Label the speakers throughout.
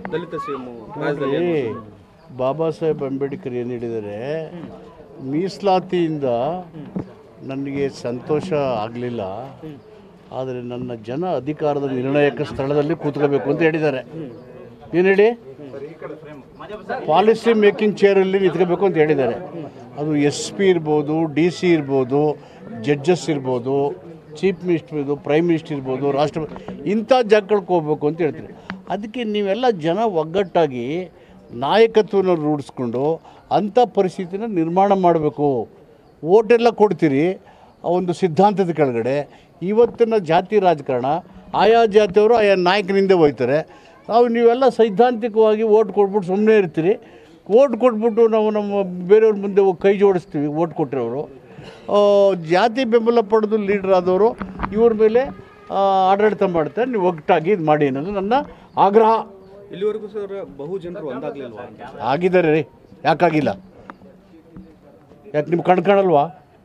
Speaker 1: ದಲಿತ CM
Speaker 2: ನೋಡ್ರಿ ಬಾಬಾ ಸಾಹೇಬ್ ಅಂಬೇಡ್ಕರ್ ಏನು ಹೇಳಿದ್ದಾರೆ ಮೀಸಲಾತಿಯಿಂದ ನನಗೆ ಸಂತೋಷ ಆಗಲಿಲ್ಲ ಆದರೆ ನನ್ನ ಜನ ಅಧಿಕಾರದ ನಿರ್ಣಾಯಕ ಸ್ಥಳದಲ್ಲಿ ಕೂತ್ಕೋಬೇಕು ಅಂತ ಹೇಳಿದ್ದಾರೆ ಏನು ಹೇಳಿ ಪಾಲಿಸಿ ಮೇಕಿಂಗ್ ಚೇರಲ್ಲಿ ನಿಂತ್ಕೋಬೇಕು ಅಂತ ಹೇಳಿದ್ದಾರೆ ಅದು ಎಸ್ ಪಿ ಇರ್ಬೋದು ಡಿ ಸಿ ಇರ್ಬೋದು ಜಡ್ಜಸ್ ಇರ್ಬೋದು ಚೀಫ್ ಮಿನಿಸ್ಟರ್ ಇರ್ಬೋದು ಪ್ರೈಮ್ ಮಿನಿಸ್ಟರ್ ಇರ್ಬೋದು ರಾಷ್ಟ್ರಪತಿ ಇಂಥ ಜಾಗಗಳಿಗೆ ಹೋಗ್ಬೇಕು ಅಂತ ಹೇಳ್ತೀನಿ ಅದಕ್ಕೆ ನೀವೆಲ್ಲ ಜನ ಒಗ್ಗಟ್ಟಾಗಿ ನಾಯಕತ್ವನ ರೂಢಿಸ್ಕೊಂಡು ಅಂಥ ಪರಿಸ್ಥಿತಿನ ನಿರ್ಮಾಣ ಮಾಡಬೇಕು ಓಟೆಲ್ಲ ಕೊಡ್ತೀರಿ ಆ ಒಂದು ಸಿದ್ಧಾಂತದ ಕೆಳಗಡೆ ಇವತ್ತಿನ ಜಾತಿ ರಾಜಕಾರಣ ಆಯಾ ಜಾತಿಯವರು ಆಯಾ ನಾಯಕನಿಂದ ಹೋಗ್ತಾರೆ ನಾವು ನೀವೆಲ್ಲ ಸೈದ್ಧಾಂತಿಕವಾಗಿ ಓಟ್ ಕೊಟ್ಬಿಟ್ಟು ಸುಮ್ಮನೆ ಇರ್ತೀರಿ ಓಟ್ ಕೊಟ್ಬಿಟ್ಟು ನಾವು ನಮ್ಮ ಬೇರೆಯವ್ರ ಮುಂದೆ ಹೋಗಿ ಕೈ ಜೋಡಿಸ್ತೀವಿ ಓಟ್ ಕೊಟ್ಟಿರೋರು ಆ, ಜಾತಿ ಬೆಂಬಲ ಪಡೆದು ಲೀಡರ್ ಆದವರು ಇವ್ರ ಮೇಲೆ ಆ, ಆಡಳಿತ ಮಾಡ್ತಾರೆ ನೀವು ಒಗ್ಗಟ್ಟಾಗಿ ಇದು ಮಾಡಿ ಅನ್ನೋದು ನನ್ನ ಆಗ್ರಹ
Speaker 1: ಇಲ್ಲಿವರೆಗೂ ಸರ್ ಬಹು ಜನರು ಒಂದಾಗ್ಲಿಲ್ವಾ ಅಂತ
Speaker 2: ಆಗಿದ್ದಾರೆ ರೀ ಯಾಕಾಗಿಲ್ಲ ಯಾಕೆ ನಿಮ್ಗೆ ಕಣ್ ಕಾಣಲ್ವಾ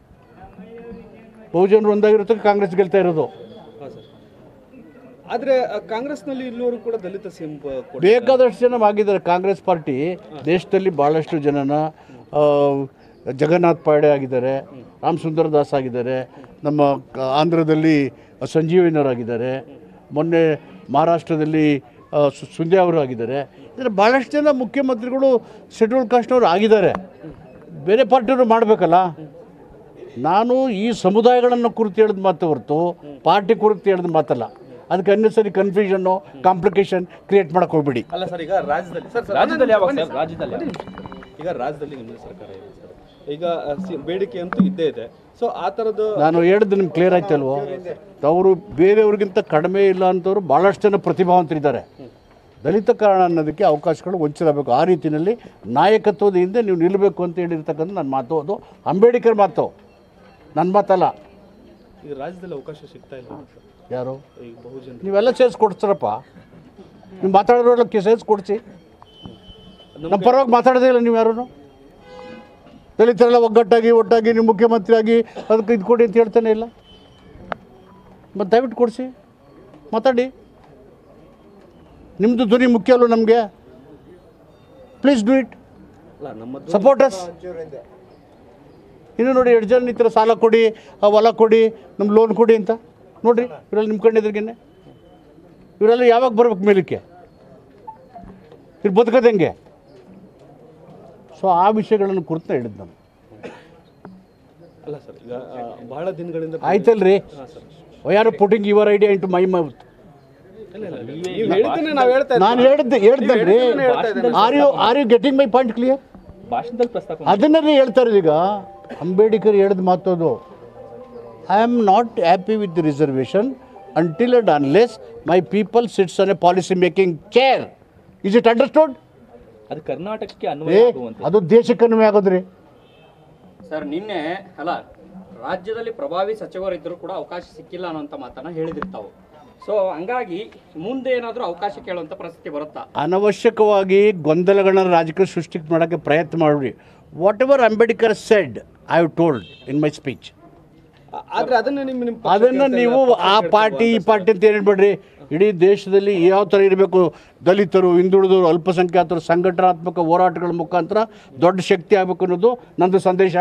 Speaker 2: ಬಹುಜನರು ಒಂದಾಗಿರುತ್ತೆ ಕಾಂಗ್ರೆಸ್ ಗೆಲ್ತಾ ಇರೋದು
Speaker 1: ಹಾಂ ಸರ್ ಆದರೆ ಕಾಂಗ್ರೆಸ್ನಲ್ಲಿ ಇಲ್ಲಿವರೆಗೂ ಕೂಡ ದಲಿತ ಸಿಎಂ
Speaker 2: ಬೇಕಾದಷ್ಟು ಜನ ಆಗಿದ್ದಾರೆ ಕಾಂಗ್ರೆಸ್ ಪಾರ್ಟಿ ದೇಶದಲ್ಲಿ ಭಾಳಷ್ಟು ಜನನ ಆ, ಜಗನ್ನಾಥ್ ಪಾಡೆ ಆಗಿದ್ದಾರೆ ರಾಮ್ ಸುಂದರ್ ದಾಸ್ ಆಗಿದ್ದಾರೆ ನಮ್ಮ ಕ- ಆಂಧ್ರದಲ್ಲಿ ಸಂಜೀವಿನವರಾಗಿದ್ದಾರೆ ಮೊನ್ನೆ ಮಹಾರಾಷ್ಟ್ರದಲ್ಲಿ ಆ, ಸು- ಸುಂದ್ಯ ಅವರು ಆಗಿದ್ದಾರೆ ಇದರ ಭಾಳಷ್ಟು ಜನ ಮುಖ್ಯಮಂತ್ರಿಗಳು ಶೆಡ್ಯೂಲ್ ಕಾಸ್ಟ್ನವರು ಆಗಿದ್ದಾರೆ ಬೇರೆ ಪಾರ್ಟಿಯವರು ಮಾಡಬೇಕಲ್ಲ ನಾನು ಈ ಸಮುದಾಯಗಳನ್ನು ಕುರಿತು ಹೇಳಿದ ಮಾತು ಹೊರತು ಪಾರ್ಟಿ ಕುರಿತು ಹೇಳಿದ ಮಾತಲ್ಲ ಅದಕ್ಕೆ ಅನ್ನೆಸರಿ ಕನ್ಫ್ಯೂಷನ್ನು ಕಾಂಪ್ಲಿಕೇಶನ್ ಕ್ರಿಯೇಟ್ ಮಾಡಕ್ಕೆ ಹೋಗ್ಬೇಡಿ
Speaker 1: ಅಲ್ಲ ಸರ್ ಈಗ ರಾಜ್ಯದಲ್ಲಿ ಸರ್ ಸರ್,
Speaker 3: ರಾಜ್ಯದಲ್ಲಿ ಯಾವಾಗ
Speaker 1: ಬನ್ನಿ
Speaker 3: ಸರ್ ರಾಜ್ಯದಲ್ಲಿ ಯಾವಾಗ?
Speaker 1: ಈಗ ರಾಜ್ಯದಲ್ಲಿ ನಿಮ್ಮ ಸರ್ಕಾರ ಇದೆ ಸರ್ ಈಗ ಆ, ಸಿ- ಬೇಡಿಕೆ ಅಂತೂ ಇದ್ದೇ ಇದೆ ಸೊ ಆ ಥರದ್ದು
Speaker 2: ನಾನು ಹೇಳಿದ್ದು ನಿಮ್ಗೆ ಕ್ಲಿಯರ್ ಆಯ್ತಲ್ವೋ ಅವರು ಬೇರೆಯವ್ರಿಗಿಂತ ಕಡಿಮೆ ಇಲ್ಲ ಅಂತವರು ಭಾಳಷ್ಟು ಜನ ಪ್ರತಿಭಾವಂತರಿದ್ದಾರೆ ದಲಿತ ಕಾರಣ ಅನ್ನೋದಕ್ಕೆ ಅವಕಾಶಗಳು ವಂಚಿಸಬೇಕು ಆ ರೀತಿಯಲ್ಲಿ ನಾಯಕತ್ವದ ಹಿಂದೆ ನೀವು ನಿಲ್ಲಬೇಕು ಅಂತ ಹೇಳಿರ್ತಕ್ಕಂಥ ನನ್ನ ಮಾತು ಅದು ಅಂಬೇಡ್ಕರ್ ಮಾತು ನನ್ನ ಮಾತಲ್ಲ
Speaker 1: ಈಗ ರಾಜ್ಯದಲ್ಲಿ ಅವಕಾಶ ಸಿಗ್ತಾ ಇಲ್ಲ ಸರ್
Speaker 2: ಯಾರು
Speaker 1: ಈಗ ಬಹುಜನ
Speaker 2: ನೀವೆಲ್ಲ ಸೇರಿಸಿ ಕೊಡ್ತಾರಪ್ಪ ನೀವು ಮಾತಾಡೋರಕ್ಕೆ ಸೇರಿಸಿ ಕೊಡಿಸಿ ನಮ್ಮ ಪರವಾಗಿ ಮಾತಾಡೋದೇ ಇಲ್ಲ ನೀವು ಯಾರೂ ದಲಿತರೆಲ್ಲ ಒಗ್ಗಟ್ಟಾಗಿ ಒಟ್ಟಾಗಿ ನೀವು ಮುಖ್ಯಮಂತ್ರಿಯಾಗಿ ಅದಕ್ಕೆ ಇದು ಕೊಡಿ ಅಂತ ಹೇಳ್ತಾನೆ ಇಲ್ಲ ಮತ್ತು ದಯವಿಟ್ಟು ಕೊಡಿಸಿ ಮಾತಾಡಿ ನಿಮ್ಮದು ಧ್ವನಿ ಮುಖ್ಯ ಅಲ್ವ ನಮಗೆ ಪ್ಲೀಸ್ ಡೂ ಇಟ್
Speaker 1: ಅಲ್ಲ ನಮ್ಮ
Speaker 2: ಸಪೋರ್ಟರ್ಸ್ ಇನ್ನು ನೋಡಿ ಎರಡು ಜನ ಈ ಥರ ಸಾಲ ಕೊಡಿ ಆ ಹೊಲ ಕೊಡಿ ನಮ್ಮ ಲೋನ್ ಕೊಡಿ ಅಂತ ನೋಡಿರಿ ಇವರೆಲ್ಲ ನಿಮ್ಮ ಕಣ್ಣಿದ್ರಿಗೇನೆ ಇವರೆಲ್ಲ ಯಾವಾಗ ಬರ್ಬೇಕು ಮೇಲಕ್ಕೆ ಇವ್ರು ಬದುಕೋದು ಹೆಂಗೆ ಸೊ ಆ ವಿಷಯಗಳನ್ನು ಕುರಿತು ಹೇಳಿದ್ದು ನಾನು
Speaker 1: ಅಲ್ಲ ಸರ್ ಈಗ ಆ, ಬಹಳ ದಿನಗಳಿಂದ
Speaker 2: ಆಯ್ತಲ್ರಿ
Speaker 1: ಹಾಂ ಸರ್
Speaker 2: ಯಾರು putting your idea into my mouth
Speaker 1: ಇಲ್ಲ ಇಲ್ಲ ನೀವು ಹೇಳಿದ್ದನ್ನೇ ನಾವು ಹೇಳ್ತಾ
Speaker 2: ನಾನು ಹೇಳಿದ್ದೆ ಹೇಳ್ದಲ್ರಿ are you are you getting my point clear
Speaker 3: ಭಾಷಣದಲ್ಲಿ ಪ್ರಸ್ತಾಪ
Speaker 2: ಅದನ್ನೇ ಹೇಳ್ತಾ ಇರೋದು ಈಗ ಅಂಬೇಡ್ಕರ್ ಹೇಳಿದ ಮಾತದು I am not happy with the reservation until and unless my people sits on a policy making chair is it understood
Speaker 3: ಅದು ಕರ್ನಾಟಕಕ್ಕೆ
Speaker 2: ಏ
Speaker 3: ಅನ್ವಯ ಆಗುವಂತೆ
Speaker 2: ಅದು ದೇಶಕ್ಕೆ ಅನ್ವಯ ಆಗೋದ್ರಿ
Speaker 4: ಸರ್ ನಿನ್ನೆ ಅಲ್ಲ ರಾಜ್ಯದಲ್ಲಿ ಪ್ರಭಾವಿ ಸಚಿವರಿದ್ದರೂ ಕೂಡ ಅವಕಾಶ ಸಿಕ್ಕಿಲ್ಲ ಅನ್ನೋಂಥ ಮಾತನ್ನ ಹೇಳಿದ್ರಿ ತಾವು ಸೊ ಹಂಗಾಗಿ ಮುಂದೆ ಏನಾದರೂ ಅವಕಾಶ ಕೇಳುವಂಥ ಪರಿಸ್ಥಿತಿ ಬರುತ್ತಾ
Speaker 2: ಅನವಶ್ಯಕವಾಗಿ ಗೊಂದಲಗಳನ್ನ ರಾಜಕೀಯ ಸೃಷ್ಟಿ ಮಾಡೋಕ್ಕೆ ಪ್ರಯತ್ನ ಮಾಡಿರಿ whatever Ambedkar said I have told in my speech
Speaker 1: ಆದ್ರೆ ಅದನ್ನ ನಿಮ್ಮ ನಿಮ್ಮ ಪಕ್ಷ
Speaker 2: ಅದನ್ನು
Speaker 1: ಕೇಳ್ತಾ
Speaker 2: ನೀವು
Speaker 1: ಇಲ್ಲ, ಪಕ್ಷ
Speaker 2: ಆ
Speaker 1: ಕೇಳ್ತಾ
Speaker 2: ಪಾರ್ಟಿ ಈ
Speaker 1: ಇಲ್ಲ.
Speaker 2: ಪಾರ್ಟಿ ಅಂತ ಹೇಳ್ಬೇಡ್ರಿ ಇಡೀ ದೇಶದಲ್ಲಿ ಯಾವ ಥರ ಇರಬೇಕು ದಲಿತರು ಹಿಂದುಳಿದವರು ಅಲ್ಪಸಂಖ್ಯಾತರು ಸಂಘಟನಾತ್ಮಕ ಹೋರಾಟಗಳ ಮುಖಾಂತರ ದೊಡ್ಡ ಶಕ್ತಿ ಆಗಬೇಕು ಅನ್ನೋದು ನಂದು ಸಂದೇಶ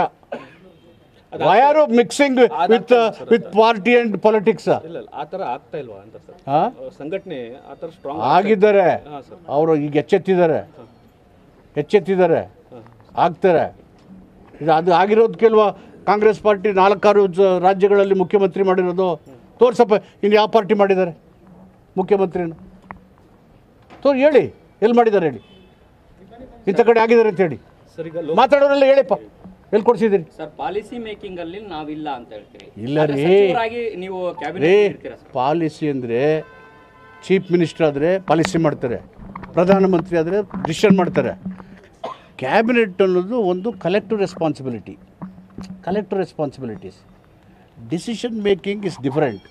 Speaker 2: why are mixing with with party and politics
Speaker 1: ಇಲ್ಲ ಇಲ್ಲ, ಆ ಥರ ಆಗ್ತಾ ಇಲ್ವಾ ಅಂತ ಸರ್
Speaker 2: ಹಾಂ
Speaker 1: ಆ, ಸಂಘಟನೆ ಆ ಥರ ಸ್ಟ್ರಾಂಗ್
Speaker 2: ಆಗಿದ್ದಾರೆ
Speaker 1: ಹಾಂ ಸರ್
Speaker 2: ಅವರು ಈಗ ಎಚ್ಚೆತ್ತಿದ್ದಾರೆ ಎಚ್ಚೆತ್ತಿದ್ದಾರೆ ಆಗ್ತಾರೆ ಇದು ಅದು ಆಗಿರೋದು ಕೆಲವು ಕಾಂಗ್ರೆಸ್ ಪಾರ್ಟಿ ನಾಲ್ಕಾರು ಜ- ರಾಜ್ಯಗಳಲ್ಲಿ ಮುಖ್ಯಮಂತ್ರಿ ಮಾಡಿರೋದು ತೋರ್ಸಪ್ಪ ಇನ್ನು ಯಾವ ಪಾರ್ಟಿ ಮಾಡಿದ್ದಾರೆ ಮುಖ್ಯಮಂತ್ರಿನ ತೋರ್ ಹೇಳಿ ಎಲ್ಲಿ ಮಾಡಿದ್ದಾರೆ ಹೇಳಿ ಇಂಥ ಕಡೆ ಆಗಿದ್ದಾರೆ ಅಂತ ಹೇಳಿ
Speaker 1: ಸರ್ ಈಗ ಲೋ-
Speaker 2: ಮಾತಾಡೋರೆಲ್ಲ ಹೇಳಿಪ್ಪ ಎಲ್ಲಿ ಕೊಡ್ಸಿದ್ದೀರಿ
Speaker 4: ಸರ್ ಪಾಲಿಸಿ ಮೇಕಿಂಗ್ ಅಲ್ಲಿ ನಾವಿಲ್ಲ ಅಂತ ಹೇಳ್ತೀರಿ
Speaker 2: ಇಲ್ಲ
Speaker 4: ಆದ್ರೆ
Speaker 2: ರೀ.
Speaker 4: ಸಚಿವರಾಗಿ ನೀವು
Speaker 2: ರೇ
Speaker 4: ಕ್ಯಾಬಿನೆಟ್ ಇರ್ತೀರಾ ಸರ್
Speaker 2: ಪಾಲಿಸಿ ಅಂದರೆ ಚೀಫ್ ಮಿನಿಸ್ಟರ್ ಆದರೆ ಪಾಲಿಸಿ ಮಾಡ್ತಾರೆ ಪ್ರಧಾನಮಂತ್ರಿ ಆದರೆ ಡಿಸಿಷನ್ ಮಾಡ್ತಾರೆ ಕ್ಯಾಬಿನೆಟ್ ಅನ್ನೋದು ಒಂದು collective responsibility collective responsibilities decision making is different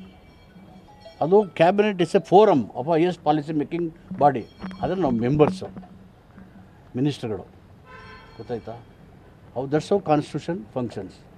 Speaker 2: ಅದು cabinet is a forum of highest policy making body ಆದರೆ ನಾವು ಮೆಂಬರ್ಸು ಮಿನಿಸ್ಟ್ರುಗಳು ಗೊತ್ತಾಯ್ತಾ ಅವು ದಟ್ಸ್ ಹೌ ಕಾನ್ಸ್ಟಿಟ್ಯೂಷನ್ ಫಂಕ್ಷನ್ಸ್